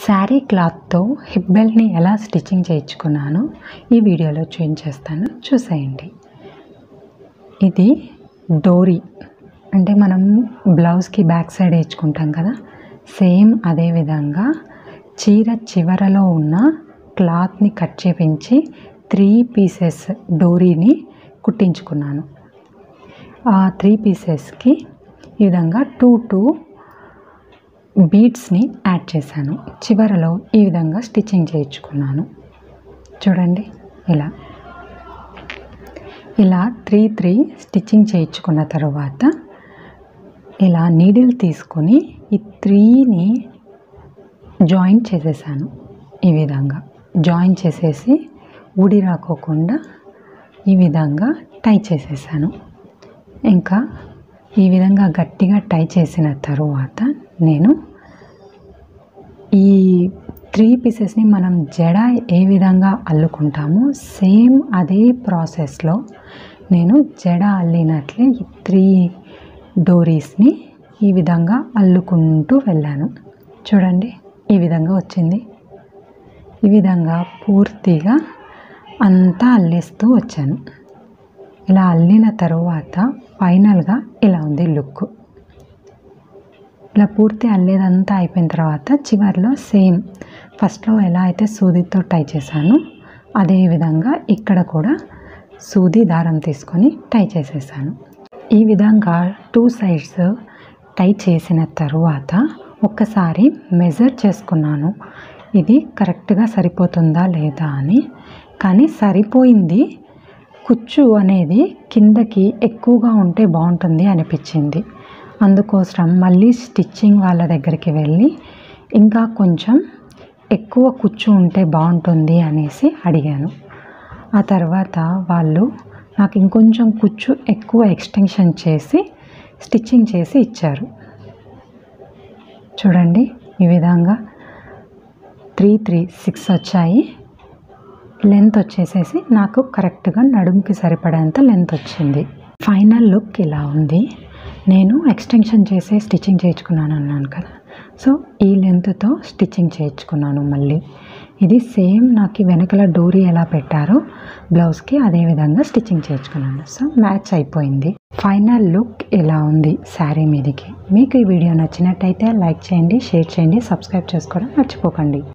శారీ క్లాత్తో హిప్ బెల్ట్ని ఎలా స్టిచ్చింగ్ చేయించుకున్నానో ఈ వీడియోలో చూపించేస్తాను చూసేయండి ఇది డోరీ అంటే మనం బ్లౌజ్కి బ్యాక్ సైడ్ వేయించుకుంటాం కదా సేమ్ అదే విధంగా చీర చివరలో ఉన్న క్లాత్ని కట్ చేపించి త్రీ పీసెస్ డోరీని కుట్టించుకున్నాను ఆ త్రీ పీసెస్కి ఈ విధంగా టూ టూ బీడ్స్ని యాడ్ చేశాను చివరలో ఈ విధంగా స్టిచ్చింగ్ చేయించుకున్నాను చూడండి ఇలా ఇలా త్రీ త్రీ స్టిచ్చింగ్ చేయించుకున్న తర్వాత ఇలా నీడిల్ తీసుకొని ఈ త్రీని జాయిన్ చేసేసాను ఈ విధంగా జాయిన్ చేసేసి ఊడి రాకోకుండా ఈ విధంగా టై చేసేసాను ఇంకా ఈ విధంగా గట్టిగా టై చేసిన తరువాత నేను ఈ త్రీ పీసెస్ని మనం జడ ఏ విధంగా అల్లుకుంటామో సేమ్ అదే ప్రాసెస్లో నేను జడ అల్లినట్లే ఈ త్రీ డోరీస్ని ఈ విధంగా అల్లుకుంటూ వెళ్ళాను చూడండి ఈ విధంగా వచ్చింది ఈ విధంగా పూర్తిగా అంతా అల్లేస్తూ వచ్చాను ఇలా అల్లిన తరువాత ఫైనల్గా ఇలా ఉంది లుక్ ఇలా పూర్తి అల్లేదంతా అయిపోయిన తర్వాత చివరిలో సేమ్ ఫస్ట్లో ఎలా అయితే సూదితో టై చేశానో అదే విధంగా ఇక్కడ కూడా సూది దారం తీసుకొని టై చేసేసాను ఈ విధంగా టూ సైడ్స్ టై చేసిన తరువాత ఒక్కసారి మెజర్ చేసుకున్నాను ఇది కరెక్ట్గా సరిపోతుందా లేదా అని కానీ సరిపోయింది కుచ్చు అనేది కిందకి ఎక్కువగా ఉంటే బాగుంటుంది అనిపించింది అందుకోసం మళ్ళీ స్టిచ్చింగ్ వాళ్ళ దగ్గరికి వెళ్ళి ఇంకా కొంచెం ఎక్కువ కుచ్చు ఉంటే బాగుంటుంది అనేసి అడిగాను ఆ తర్వాత వాళ్ళు నాకు ఇంకొంచెం కుచ్చు ఎక్కువ ఎక్స్టెన్షన్ చేసి స్టిచ్చింగ్ చేసి ఇచ్చారు చూడండి ఈ విధంగా త్రీ త్రీ సిక్స్ వచ్చాయి లెంత్ వచ్చేసేసి నాకు కరెక్ట్గా నడుముకి సరిపడేంత లెంత్ వచ్చింది ఫైనల్ లుక్ ఇలా ఉంది నేను ఎక్స్టెన్షన్ చేసే స్టిచ్చింగ్ చేయించుకున్నాను అన్నాను కదా సో ఈ లెంత్తో స్టిచ్చింగ్ చేయించుకున్నాను మళ్ళీ ఇది సేమ్ నాకు వెనకల డోరీ ఎలా పెట్టారో బ్లౌజ్కి అదే విధంగా స్టిచ్చింగ్ చేయించుకున్నాను సో మ్యాచ్ అయిపోయింది ఫైనల్ లుక్ ఇలా ఉంది శారీ మీదకి మీకు ఈ వీడియో నచ్చినట్టయితే లైక్ చేయండి షేర్ చేయండి సబ్స్క్రైబ్ చేసుకోవడం మర్చిపోకండి